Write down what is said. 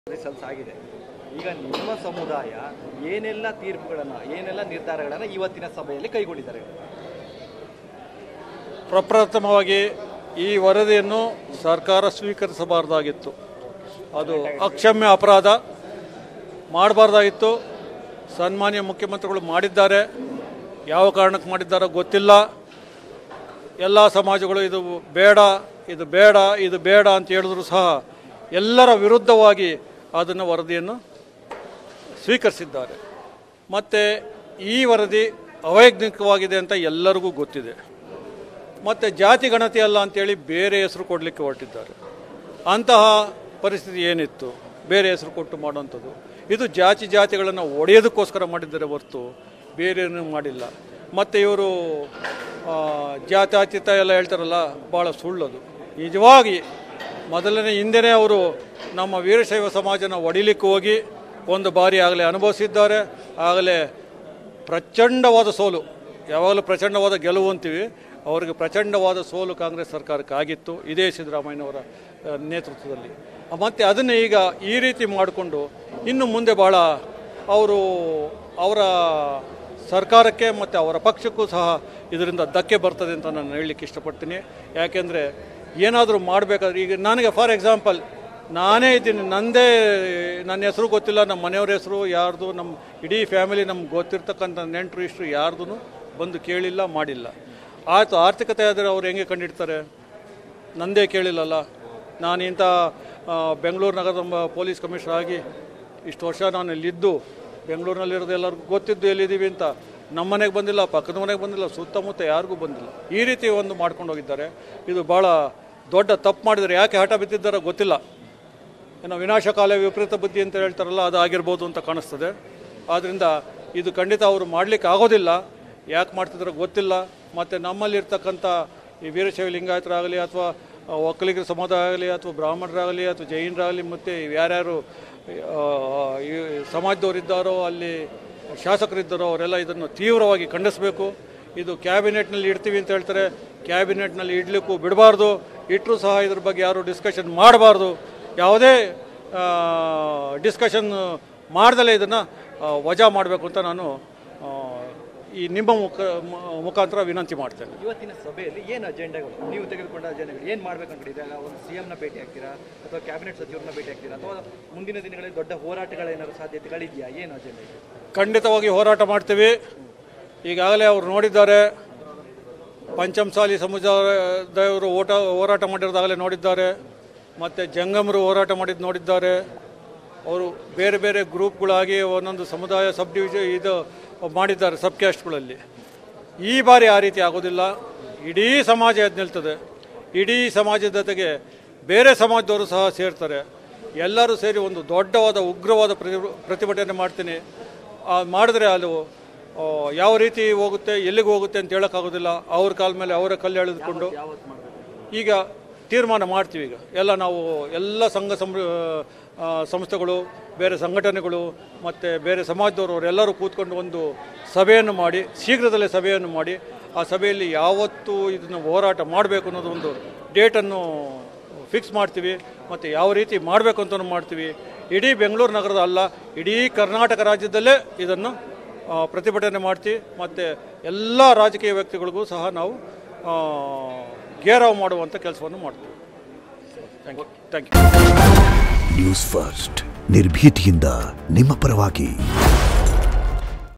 results ಆಗಿದೆ ಈಗ ನಿಮ್ಮ ಸಮುದಾಯ ಏನೆಲ್ಲ ತೀರ್ಪುಗಳನ್ನು ಏನೆಲ್ಲ ನಿರ್ಧಾರಗಳನ್ನು ಇವತ್ತಿನ ಸಭೆಯಲ್ಲಿ ಕೈಗೊಂಡಿದ್ದಾರೆ ಪ್ರಪ್ರಥಮವಾಗಿ ಈ ವರದಿಯನ್ನು ಸರ್ಕಾರ ಸ್ವೀಕರಿಸಬಾರ್ದಾಗಿತ್ತು ಅದು ಅಕ್ಷಮ್ಯ ಅಪರಾಧ ಮಾಡಬಾರ್ದಾಗಿತ್ತು ಸನ್ಮಾನ್ಯ ಮುಖ್ಯಮಂತ್ರಿಗಳು ಮಾಡಿದ್ದಾರೆ ಯಾವ ಕಾರಣಕ್ಕೆ ಮಾಡಿದ್ದಾರೋ ಗೊತ್ತಿಲ್ಲ ಎಲ್ಲ ಸಮಾಜಗಳು ಇದು ಬೇಡ ಇದು ಬೇಡ ಇದು ಬೇಡ ಅಂತ ಹೇಳಿದ್ರು ಸಹ ಎಲ್ಲರ ವಿರುದ್ಧವಾಗಿ ಅದನ್ನು ವರದಿಯನ್ನು ಸ್ವೀಕರಿಸಿದ್ದಾರೆ ಮತ್ತು ಈ ವರದಿ ಅವೈಜ್ಞಾನಿಕವಾಗಿದೆ ಅಂತ ಎಲ್ಲರಿಗೂ ಗೊತ್ತಿದೆ ಮತ್ತು ಜಾತಿ ಗಣತಿ ಅಲ್ಲ ಅಂತೇಳಿ ಬೇರೆ ಹೆಸರು ಕೊಡಲಿಕ್ಕೆ ಹೊರಟಿದ್ದಾರೆ ಅಂತಹ ಪರಿಸ್ಥಿತಿ ಏನಿತ್ತು ಬೇರೆ ಹೆಸರು ಕೊಟ್ಟು ಮಾಡುವಂಥದ್ದು ಇದು ಜಾತಿ ಜಾತಿಗಳನ್ನು ಒಡೆಯೋದಕ್ಕೋಸ್ಕರ ಮಾಡಿದ್ದಾರೆ ಹೊರತು ಬೇರೆ ಏನೂ ಮಾಡಿಲ್ಲ ಮತ್ತು ಇವರು ಜಾತ್ಯತೀತ ಎಲ್ಲ ಹೇಳ್ತಾರಲ್ಲ ಭಾಳ ಸುಳ್ಳದು ನಿಜವಾಗಿ ಮೊದಲನೇ ಹಿಂದೆನೇ ಅವರು ನಮ್ಮ ವೀರಶೈವ ಸಮಾಜನ ಒಡಿಲಿಕ್ಕೆ ಹೋಗಿ ಒಂದು ಬಾರಿ ಆಗಲೇ ಅನುಭವಿಸಿದ್ದಾರೆ ಆಗಲೇ ಪ್ರಚಂಡವಾದ ಸೋಲು ಯಾವಾಗಲೂ ಪ್ರಚಂಡವಾದ ಗೆಲುವು ಅಂತೀವಿ ಅವರಿಗೆ ಪ್ರಚಂಡವಾದ ಸೋಲು ಕಾಂಗ್ರೆಸ್ ಸರ್ಕಾರಕ್ಕೆ ಆಗಿತ್ತು ಇದೇ ಸಿದ್ದರಾಮಯ್ಯನವರ ಆ, ನೇತೃತ್ವದಲ್ಲಿ ಮತ್ತು ಅದನ್ನು ಈಗ ಈ ರೀತಿ ಮಾಡಿಕೊಂಡು ಇನ್ನು ಮುಂದೆ ಭಾಳ ಅವರು ಅವರ ಸರ್ಕಾರಕ್ಕೆ ಮತ್ತು ಅವರ ಪಕ್ಷಕ್ಕೂ ಸಹ ಇದರಿಂದ ಧಕ್ಕೆ ಬರ್ತದೆ ಅಂತ ನಾನು ಹೇಳಲಿಕ್ಕೆ ಇಷ್ಟಪಡ್ತೀನಿ ಯಾಕೆಂದರೆ ಏನಾದರೂ ಮಾಡಬೇಕಾದ್ರೆ ಈಗ ನನಗೆ ಫಾರ್ ಎಕ್ಸಾಂಪಲ್ ನಾನೇ ಇದ್ದೀನಿ ನಂದೇ ನನ್ನ ಹೆಸರು ಗೊತ್ತಿಲ್ಲ ನಮ್ಮ ಮನೆಯವ್ರ ಹೆಸರು ಯಾರ್ದು ನಮ್ಮ ಇಡೀ ಫ್ಯಾಮಿಲಿ ನಮ್ಗೆ ಗೊತ್ತಿರ್ತಕ್ಕಂಥ ನೆಂಟರು ಇಷ್ಟು ಯಾರ್ದು ಬಂದು ಕೇಳಿಲ್ಲ ಮಾಡಿಲ್ಲ ಆಯಿತು ಆರ್ಥಿಕತೆ ಆದರೆ ಅವ್ರು ಹೆಂಗೆ ಕಂಡಿಡ್ತಾರೆ ನಂದೇ ಕೇಳಿಲ್ಲಲ್ಲ ನಾನು ಇಂಥ ಆ, ಬೆಂಗಳೂರು ನಗರದ ಮ- ಪೊಲೀಸ್ ಕಮಿಷನರ್ ಆಗಿ ಇಷ್ಟು ವರ್ಷ ನಾನು ಇಲ್ಲಿದ್ದು ಬೆಂಗಳೂರಿನಲ್ಲಿರೋದು ಎಲ್ಲರಿಗೂ ಗೊತ್ತಿದ್ದು ಎಲ್ಲಿದ್ದೀವಿ ಅಂತ ನಮ್ಮ ಮನೆಗೆ ಬಂದಿಲ್ಲ ಪಕ್ಕದ ಮನೆಗೆ ಬಂದಿಲ್ಲ ಸುತ್ತಮುತ್ತ ಯಾರಿಗೂ ಬಂದಿಲ್ಲ ಈ ರೀತಿ ಒಂದು ಮಾಡ್ಕೊಂಡು ಹೋಗಿದ್ದಾರೆ ಇದು ಭಾಳ ದೊಡ್ಡ ತಪ್ಪು ಮಾಡಿದರೆ ಯಾಕೆ ಹಠ ಬಿದ್ದಿದ್ದಾರೋ ಗೊತ್ತಿಲ್ಲ ಏನೋ ವಿನಾಶಕಾಲ ವಿಪರೀತ ಬುದ್ಧಿ ಅಂತ ಹೇಳ್ತಾರಲ್ಲ ಅದು ಆಗಿರ್ಬೋದು ಅಂತ ಕಾಣಿಸ್ತದೆ ಆದ್ದರಿಂದ ಇದು ಖಂಡಿತ ಅವರು ಮಾಡಲಿಕ್ಕೆ ಆಗೋದಿಲ್ಲ ಯಾಕೆ ಮಾಡ್ತಿದ್ದಾರೋ ಗೊತ್ತಿಲ್ಲ ಮತ್ತು ನಮ್ಮಲ್ಲಿರ್ತಕ್ಕಂಥ ಈ ವೀರಶೈವ ಲಿಂಗಾಯತರಾಗಲಿ ಅಥವಾ ಒಕ್ಕಲಿಗರ ಸಮುದಾಯ ಆಗಲಿ ಅಥವಾ ಬ್ರಾಹ್ಮಣರಾಗಲಿ ಅಥವಾ ಜೈನರಾಗಲಿ ಮತ್ತು ಯಾರ್ಯಾರು ಆ, ಈ ಸಮಾಜದವರಿದ್ದಾರೋ ಅಲ್ಲಿ ಶಾಸಕರಿದ್ದಾರೋ ಅವರೆಲ್ಲ ಇದನ್ನು ತೀವ್ರವಾಗಿ ಖಂಡಿಸಬೇಕು ಇದು ಕ್ಯಾಬಿನೆಟ್ನಲ್ಲಿ ಇಡ್ತೀವಿ ಅಂತ ಹೇಳ್ತಾರೆ ಕ್ಯಾಬಿನೆಟ್ನಲ್ಲಿ ಇಡಲಿಕ್ಕೂ ಬಿಡಬಾರ್ದು ಇಟ್ಟರೂ ಸಹ ಇದ್ರ ಬಗ್ಗೆ ಯಾರು ಡಿಸ್ಕಷನ್ ಮಾಡಬಾರ್ದು ಯಾವುದೇ ಡಿಸ್ಕಷನ್ ಮಾಡ್ದಲೇ ಇದನ್ನು ವಜಾ ಮಾಡಬೇಕು ಅಂತ ನಾನು ಆ, ಈ ನಿಮ್ಮ ಮುಖ ಮ- ಮುಖಾಂತರ ವಿನಂತಿ ಮಾಡ್ತೇನೆ ಇವತ್ತಿನ ಸಭೆಯಲ್ಲಿ ಏನು ಅಜೆಂಡಾಗಳು ನೀವು ತೆಗೆದುಕೊಂಡ ಅಜೆಂಡಾಗಳು ಏನು ಮಾಡ್ಬೇಕು ಅನ್ಕೊಂಡಿದ್ದೀರಾ ಒಂದು ಸಿ ಎಂನ ಭೇಟಿ ಆಗ್ತೀರಾ ಅಥವಾ ಕ್ಯಾಬಿನೆಟ್ ಸಚಿವರನ್ನ ಭೇಟಿ ಆಗ್ತೀರಾ ಅಥವಾ ಮುಂದಿನ ದಿನಗಳಲ್ಲಿ ದೊಡ್ಡ ಹೋರಾಟಗಳ ಏನಾದ್ರು ಸಾಧ್ಯತೆಗಳಿದೆಯಾ ಏನು ಅಜೆಂಡಾ ಇದೆ ಖಂಡಿತವಾಗಿ ಹೋರಾಟ ಮಾಡ್ತೀವಿ ಈಗಾಗಲೇ ಅವರು ನೋಡಿದ್ದಾರೆ ಪಂಚಮಸಾಲಿ ಸಮುದಾಯದವರು ಓಟ ಹೋರಾಟ ಮಾಡಿರೋದಾಗಲೇ ನೋಡಿದ್ದಾರೆ ಮತ್ತು ಜಂಗಮರು ಹೋರಾಟ ಮಾಡಿದ್ದು ನೋಡಿದ್ದಾರೆ ಅವರು ಬೇರೆ ಬೇರೆ ಗ್ರೂಪ್ಗಳಾಗಿ ಒಂದೊಂದು ಸಮುದಾಯ ಸಬ್ ಡಿವಿಷನ್ ಇದು ಮಾಡಿದ್ದಾರೆ ಸಬ್ ಕ್ಯಾಸ್ಟ್ಗಳಲ್ಲಿ ಈ ಬಾರಿ ಆ ರೀತಿ ಆಗೋದಿಲ್ಲ ಇಡೀ ಸಮಾಜ ಎದ್ದು ನಿಲ್ತದೆ ಇಡೀ ಸಮಾಜದ ಜೊತೆಗೆ ಬೇರೆ ಸಮಾಜದವರು ಸಹ ಸೇರ್ತಾರೆ ಎಲ್ಲರೂ ಸೇರಿ ಒಂದು ದೊಡ್ಡವಾದ ಉಗ್ರವಾದ ಪ್ರತಿ ಪ್ರತಿಭಟನೆ ಮಾಡ್ತೀನಿ ಆ, ಮಾಡಿದ್ರೆ ಅದು ಆ, ಯಾವ ರೀತಿ ಹೋಗುತ್ತೆ ಎಲ್ಲಿಗೆ ಹೋಗುತ್ತೆ ಅಂತ ಹೇಳೋಕ್ಕಾಗೋದಿಲ್ಲ ಅವ್ರ ಕಾಲ ಮೇಲೆ ಅವರ ಕಲ್ಲು ಎಳೆದುಕೊಂಡು ಈಗ ತೀರ್ಮಾನ ಮಾಡ್ತೀವಿ ಈಗ ಎಲ್ಲ ನಾವು ಎಲ್ಲ ಸಂಘ ಸಂ ಆ, ಸಂಸ್ಥೆಗಳು ಬೇರೆ ಸಂಘಟನೆಗಳು ಮತ್ತು ಬೇರೆ ಸಮಾಜದವರು ಅವರೆಲ್ಲರೂ ಕೂತ್ಕೊಂಡು ಒಂದು ಸಭೆಯನ್ನು ಮಾಡಿ ಶೀಘ್ರದಲ್ಲೇ ಸಭೆಯನ್ನು ಮಾಡಿ ಆ ಸಭೆಯಲ್ಲಿ ಯಾವತ್ತು ಇದನ್ನು ಹೋರಾಟ ಮಾಡಬೇಕು ಅನ್ನೋದು ಒಂದು ಡೇಟನ್ನು ಫಿಕ್ಸ್ ಮಾಡ್ತೀವಿ ಮತ್ತು ಯಾವ ರೀತಿ ಮಾಡಬೇಕು ಅಂತಲೂ ಮಾಡ್ತೀವಿ ಇಡೀ ಬೆಂಗಳೂರು ನಗರದ ಅಲ್ಲ ಇಡೀ ಕರ್ನಾಟಕ ರಾಜ್ಯದಲ್ಲೇ ಇದನ್ನು ಆ, ಪ್ರತಿಭಟನೆ ಮಾಡ್ತೀವಿ ಮತ್ತು ಎಲ್ಲ ರಾಜಕೀಯ ವ್ಯಕ್ತಿಗಳಿಗೂ ಸಹ ನಾವು ಆ, ಗೇರಾವ್ ಮಾಡುವಂಥ ಕೆಲಸವನ್ನು ಮಾಡ್ತೀವಿ thank you thank you news first ನಿರ್ಭೀತಿಯಿಂದ ನಿಮ್ಮ ಪರವಾಗಿ